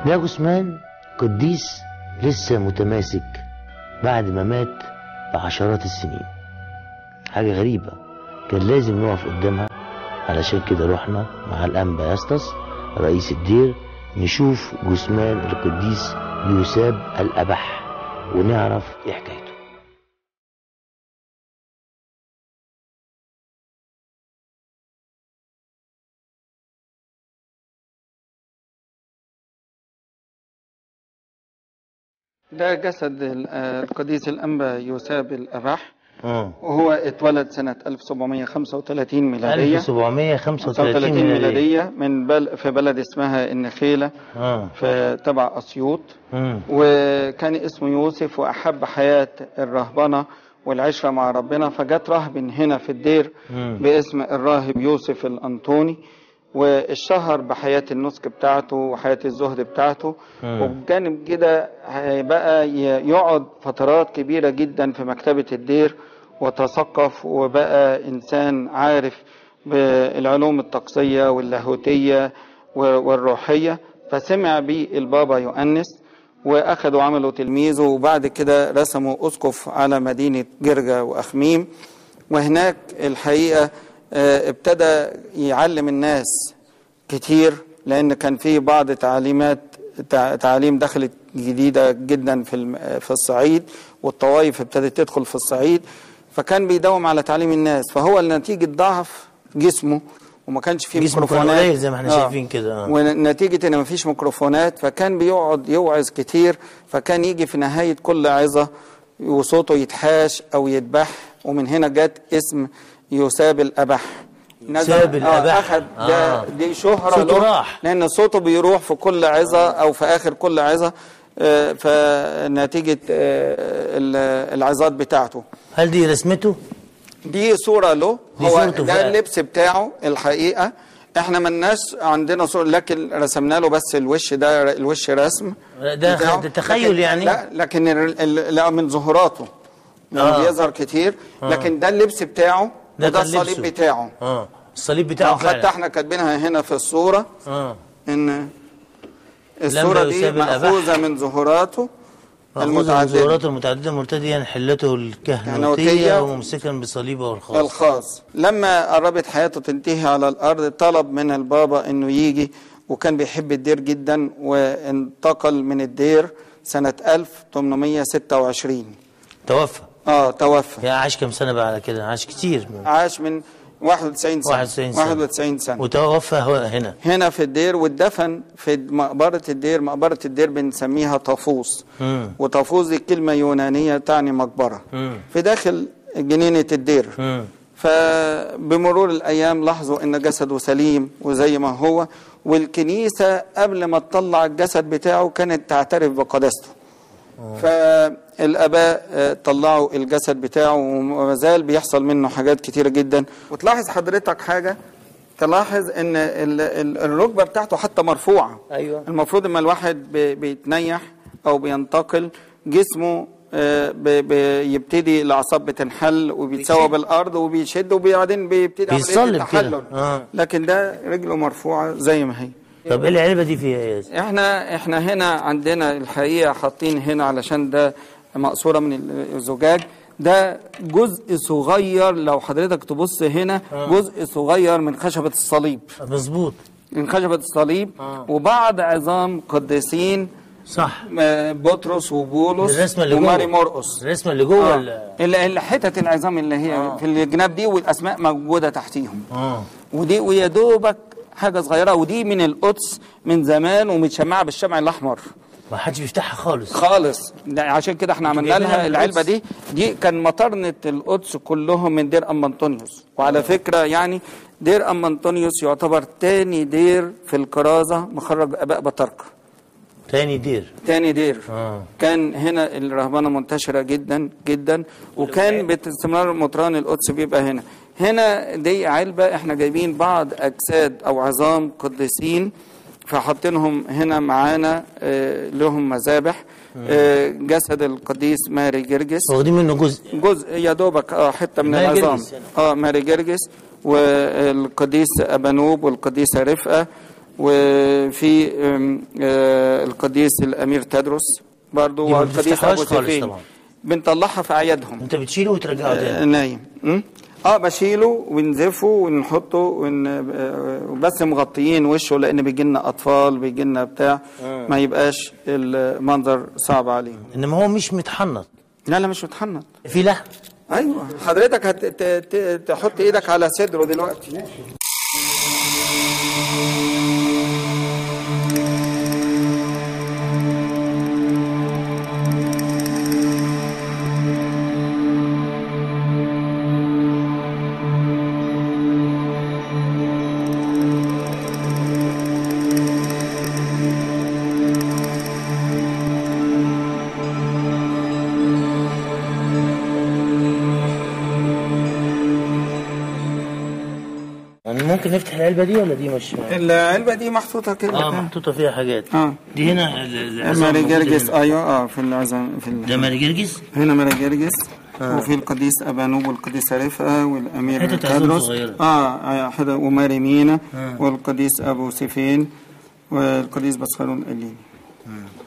ده جثمان قديس لسه متماسك بعد ما مات بعشرات السنين حاجة غريبة كان لازم نقف قدامها علشان كده رحنا مع الأنبا يسطس رئيس الدير نشوف جثمان القديس يوساب الأبح ونعرف ايه حكايته ده جسد ال- آه، القديس الأنبا يوساب الأبح اه وهو اتولد سنة 1735 ميلادية 1735 35 ميلادية ميلادية من بل في بلد اسمها النخيلة اه في تبع أسيوط مم. وكان اسمه يوسف وأحب حياة الرهبنة والعشرة مع ربنا فجت راهب هنا في الدير مم. باسم الراهب يوسف الأنطوني والشهر بحياة النسك بتاعته وحياة الزهد بتاعته مم. وبجانب كده بقى ي- يقعد فترات كبيرة جدا في مكتبة الدير وتثقف وبقى إنسان عارف بالعلوم الطقسية واللاهوتية و- والروحية فسمع بيه البابا يؤنس واخدوا عملوا تلميذه وبعد كده رسموا اسقف على مدينه جرجا واخميم وهناك الحقيقه آه، ابتدى يعلم الناس كتير لان كان في بعض تعليمات تع- تعاليم دخلت جديده جدا في الم- في الصعيد والطوائف ابتدت تدخل في الصعيد فكان بيداوم على تعليم الناس فهو نتيجه ضعف جسمه وما كانش فيه جسمه كان ميكروفونات قليل زي ما احنا شايفين كده، آه. ونتيجة ان مفيش ميكروفونات فكان بيقعد يوعظ كتير فكان يجي في نهاية كل عظة وصوته يتحاش او يدبح ومن هنا جت اسم يساب الابح نزل- يساب آه، الأبح. اخد ده آه. دي شهرة صوته له راح. لان صوته بيروح في كل عظة او في اخر كل عظة آه، فنتيجة آه، ال- العظات بتاعته هل دي رسمته؟ دي صورة له دي هو صورته ده فعلا. اللبس بتاعه الحقيقة احنا ملناش عندنا صورة لكن رسمنا له بس الوش ده الوش رسم ده بتاعه. ده تخيل لكن يعني؟ لا لكن ال- ال- لا من ظهوراته يعني آه. بيظهر كتير لكن ده اللبس بتاعه ده وده كان الصليب لبسه. بتاعه اه الصليب بتاعه حتى فعلا احنا كاتبينها هنا في الصورة اه ان الصورة دي يساب الأبح. مأخوذة من ظهوراته مأخوذ من المتعددة زوراته المتعددة مرتديا حلته الكهنوتية كهنوتية. وممسكا بصليبه الخاص الخاص لما قربت حياته تنتهي على الأرض طلب من البابا أنه يجي وكان بيحب الدير جدا وانتقل من الدير سنة 1826 توفى اه توفى يا عاش كم سنة بقى على كده عاش كتير عاش من 91 سنة 91 سنة 91 سنة وتوفى هو هنا هنا في الدير واتدفن في مقبرة الدير مقبرة الدير بنسميها طافوس مم. وطافوس دي كلمة يونانية تعني مقبرة مم. في داخل جنينة الدير مم. فبمرور الايام لاحظوا ان جسده سليم وزي ما هو والكنيسه قبل ما تطلع الجسد بتاعه كانت تعترف بقداسته فالاباء آه، طلعوا الجسد بتاعه وما زال بيحصل منه حاجات كتيره جدا وتلاحظ حضرتك حاجه تلاحظ ان ال- ال- الركبه بتاعته حتى مرفوعه أيوة. المفروض اما الواحد بي- بيتنيح او بينتقل جسمه آه، ب- بيبتدي الاعصاب بتنحل وبيتسوى بيشد. بالارض وبيشد وبعدين بيبتدي عمليه بيتصلب كده. التحلل آه. لكن ده رجله مرفوعه زي ما هي طب ايه العلبة دي فيها ايه؟ احنا احنا هنا عندنا الحقيقه حاطين هنا علشان ده مقصوره من الزجاج ده جزء صغير لو حضرتك تبص هنا جزء صغير من خشبه الصليب مظبوط من خشبه الصليب آه. وبعض عظام قديسين صح آه، بطرس وبولس الرسمة اللي وماري جوه مرقس الرسمة اللي جوه آه. ال- ال- ال- حتت العظام اللي هي آه. في الجناب دي والاسماء موجوده تحتيهم اه ودي ويا دوبك حاجه صغيره ودي من القدس من زمان ومتشمعه بالشمع الاحمر ما حدش بيفتحها خالص خالص ده عشان كده احنا عملنا جايبينها لها من العلبه القدس؟ دي دي كان مطرنه القدس كلهم من دير ام انطونيوس وعلى فكره يعني دير ام انطونيوس يعتبر تاني دير في الكرازه مخرج اباء بطاركه تاني دير تاني دير اه كان هنا الرهبنه منتشره جدا جدا وكان باستمرار مطران القدس بيبقى هنا هنا دي علبه احنا جايبين بعض اجساد او عظام قديسين فحاطينهم هنا معانا آه، لهم مذابح آه، جسد القديس ماري جرجس واخدين منه جزء جزء يا دوبك اه حته من ماري العظام جرجس يعني. اه ماري جرجس والقديس ابانوب والقديسه رفقه وفي أم، آه، القديس الامير تدرس برضو دي ما والقديس بتفتحهاش ابو خالص سفين طبعا. بنطلعها في اعيادهم انت بتشيله وترجعه آه، تاني نايم م? اه بشيله ونزفه ونحطه ون... آه، بس مغطيين وشه لان بيجي لنا اطفال بيجي لنا بتاع ما يبقاش المنظر صعب عليهم انما هو مش متحنط لا لا مش متحنط في لحم ايوه حضرتك هت... ت... ت... تحط ايدك على صدره دلوقتي يعني ممكن نفتح العلبه دي ولا دي مش العلبه دي محطوطه كده اه محطوطه فيها حاجات اه دي هنا ال- العظام ماري موجودة جرجس هنا. ايوه اه في العزم في ال... ده ماري جرجس هنا ماري جرجس وفي القديس ابانوب والقديس رفقه والامير حتت عزوم تدرس صغيرة. اه آه، حدا وماري مينا آه. والقديس ابو سيفين والقديس بسخرون القليني